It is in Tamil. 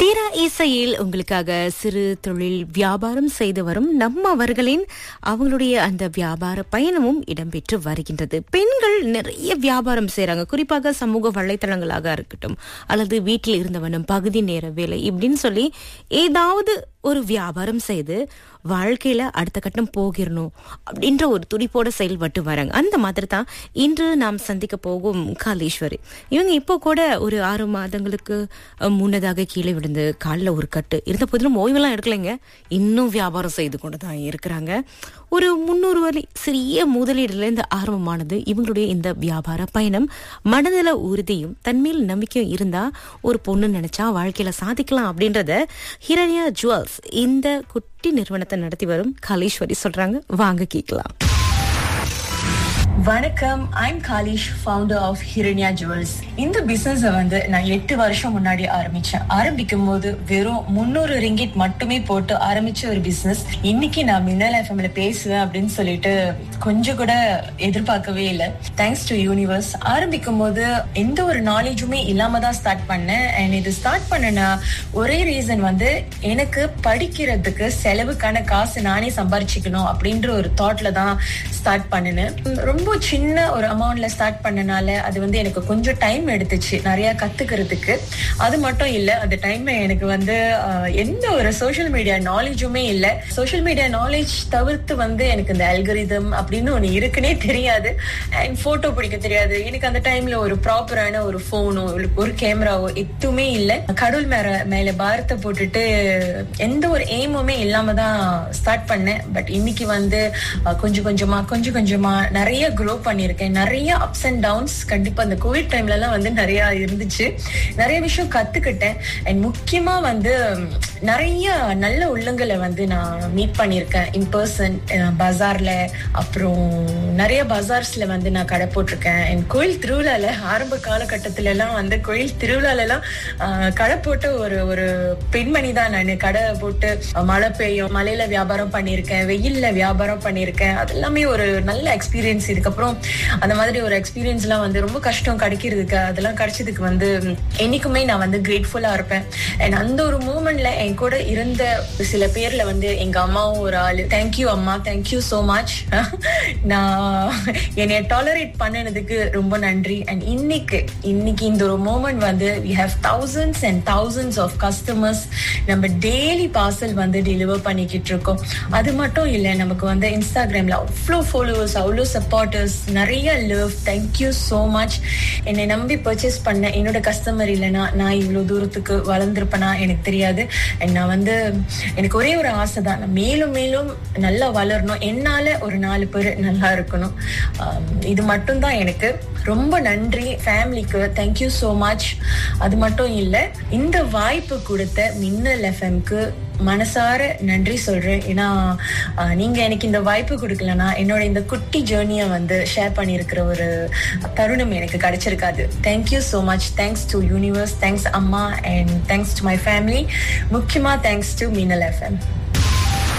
தீரா இசையில் உங்களுக்காக சிறு தொழில் வியாபாரம் செய்து வரும் நம்மவர்களின் அவங்களுடைய அந்த வியாபார பயணமும் இடம்பெற்று வருகின்றது பெண்கள் நிறைய வியாபாரம் செய்றாங்க குறிப்பாக சமூக வலைத்தளங்களாக இருக்கட்டும் அல்லது வீட்டில் இருந்தவனும் பகுதி நேர வேலை இப்படின்னு சொல்லி ஏதாவது ஒரு வியாபாரம் செய்து வாழ்க்கையில அடுத்த கட்டம் போகிடணும் அப்படின்ற ஒரு துடிப்போட செயல்பட்டு வராங்க அந்த மாதிரி தான் இன்று நாம் சந்திக்க போகும் காளீஸ்வரி இவங்க இப்போ கூட ஒரு ஆறு மாதங்களுக்கு அஹ், முன்னதாக கீழே விழுந்து காலில் ஒரு கட்டு இருந்த போதிலும் ஓய்வெல்லாம் எடுக்கலைங்க இன்னும் வியாபாரம் செய்து கொண்டு தான் இருக்கிறாங்க ஒரு முன்னூறு வரை சிறிய முதலீடுலேருந்து ஆரம்பமானது இவங்களுடைய இந்த வியாபார பயணம் மனநல உறுதியும் தன்மேல் நம்பிக்கையும் இருந்தா ஒரு பொண்ணு நினைச்சா வாழ்க்கையில சாதிக்கலாம் அப்படின்றத ஹிரண்யா ஜுவல்ஸ் இந்த குட்டி நிறுவனத்தை நடத்தி வரும் கலீஸ்வரி சொல்றாங்க வாங்க கேட்கலாம் வணக்கம் I'm Kalish founder of Hiranya jewels இந்த பிசினஸ் வந்து நான் எட்டு வருஷம் முன்னாடி ஆரம்பிச்சேன் ஆரம்பிக்கும் போது வெறும் முந்நூறு ரிங்கிட் மட்டுமே போட்டு ஆரம்பிச்ச ஒரு பிசினஸ் இன்னைக்கு நான் மின்னல் எஃப்எம்ல பேசுவேன் அப்படின்னு சொல்லிட்டு கொஞ்சம் கூட எதிர்பார்க்கவே இல்லை தேங்க்ஸ் டு யூனிவர்ஸ் ஆரம்பிக்கும் போது எந்த ஒரு நாலேஜுமே இல்லாம தான் ஸ்டார்ட் பண்ணேன் அண்ட் இது ஸ்டார்ட் பண்ணனா ஒரே ரீசன் வந்து எனக்கு படிக்கிறதுக்கு செலவுக்கான காசு நானே சம்பாரிச்சுக்கணும் அப்படின்ற ஒரு தாட்ல தான் ஸ்டார்ட் பண்ணினேன் ரொம்ப சின்ன ஒரு அமௌண்ட்ல ஸ்டார்ட் பண்ணனால அது வந்து எனக்கு கொஞ்சம் டைம் எடுத்துச்சு நிறைய கத்துக்கிறதுக்கு அது மட்டும் இல்ல அந்த டைம்ல எனக்கு வந்து ஆஹ், எந்த ஒரு சோஷியல் மீடியா நாலேஜுமே இல்ல சோஷியல் மீடியா நாலேஜ் தவிர்த்து வந்து எனக்கு இந்த அல்கரிதம் அப்படின்னு ஒண்ணு இருக்குன்னே தெரியாது அண்ட் போட்டோ பிடிக்க தெரியாது எனக்கு அந்த டைம்ல ஒரு ப்ராப்பரான ஒரு போனோ ஒரு கேமராவோ எதுவுமே இல்ல கடவுள் மேல மேல பாரத்தை போட்டுட்டு எந்த ஒரு எய்முமே இல்லாம தான் ஸ்டார்ட் பண்ணேன் பட் இன்னைக்கு வந்து அஹ், கொஞ்சம் கொஞ்சமா கொஞ்சம் கொஞ்சமா நிறைய க்ரோ பண்ணியிருக்கேன் நிறைய அப்ஸ் அண்ட் டவுன்ஸ் கண்டிப்பா அந்த கோவிட் டைம்ல எல்லாம் வந்து நிறைய இருந்துச்சு நிறைய விஷயம் கத்துக்கிட்டேன் அண்ட் முக்கியமா வந்து உம், நிறைய நல்ல உள்ளங்களை வந்து நான் மீட் பண்ணியிருக்கேன் இன் பர்சன் பஜார்ல அப்புறம் நிறைய பஜார்ஸ்ல வந்து நான் கடை போட்டிருக்கேன் என் கோயில் திருவிழால ஆரம்ப காலகட்டத்துல எல்லாம் வந்து கோயில் திருவிழால எல்லாம் ஆஹ், கடை போட்ட ஒரு ஒரு பெண்மணி தான் நான் கடை போட்டு அஹ், மழை பெய்யும் மழையில வியாபாரம் பண்ணியிருக்கேன் வெயில்ல வியாபாரம் பண்ணியிருக்கேன் அது எல்லாமே ஒரு நல்ல எக்ஸ்பீரியன்ஸ் இதுக்கப்புறம் அந்த மாதிரி ஒரு எக்ஸ்பீரியன்ஸ் எல்லாம் வந்து ரொம்ப கஷ்டம் கிடைக்கிறதுக்கு அதெல்லாம் கிடைச்சதுக்கு வந்து என்னைக்குமே நான் வந்து கிரேட்ஃபுல்லா இருப்பேன் அண்ட் அந்த ஒரு மூமெண்ட்ல என் கூட இருந்த சில பேர்ல வந்து எங்க அம்மாவும் ஒரு ஆளு தேங்க்யூ அம்மா தேங்க்யூ so மச் நான் என்னைய டாலரேட் பண்ணினதுக்கு ரொம்ப நன்றி அண்ட் இன்னைக்கு இன்னைக்கு இந்த ஒரு மூமெண்ட் வந்து we have thousands and thousands of customers நம்ம டெய்லி பார்சல் வந்து டெலிவர் பண்ணிக்கிட்டு இருக்கோம் அது மட்டும் இல்லை நமக்கு வந்து இன்ஸ்டாகிராம்ல அவ்வளோ ஃபாலோவர்ஸ் அவ்வளோ சப்போர்ட்டர்ஸ் நிறைய லவ் தேங்க்யூ ஸோ மச் என்னை நம்பி பர்ச்சேஸ் பண்ண என்னோட கஸ்டமர் இல்லைன்னா நான் இவ்வளோ தூரத்துக்கு வளர்ந்துருப்பேனா எனக்கு தெரியாது And நான் வந்து எனக்கு ஒரே ஒரு ஆசை தான் நான் மேலும் மேலும் நல்லா வளரணும் என்னால ஒரு நாலு பேர் நல்லா இருக்கணும் ஆம், இது மட்டும்தான் எனக்கு ரொம்ப நன்றி ஃபேமிலிக்கு தேங்க்யூ ஸோ மச் அது மட்டும் இல்லை இந்த வாய்ப்பு கொடுத்த மின்னல் எஃப்எம்க்கு மனசார நன்றி சொல்றேன் ஏன்னா ஆஹ், நீங்க எனக்கு இந்த வாய்ப்பு கொடுக்கலனா என்னோட இந்த குட்டி ஜேர்னியை வந்து ஷேர் பண்ணியிருக்கிற ஒரு தருணம் எனக்கு கிடைச்சிருக்காது thank you so much thanks to universe thanks அம்மா and thanks to my family முக்கியமா தேங்க்ஸ் டு மின்னல் எஃப்எம்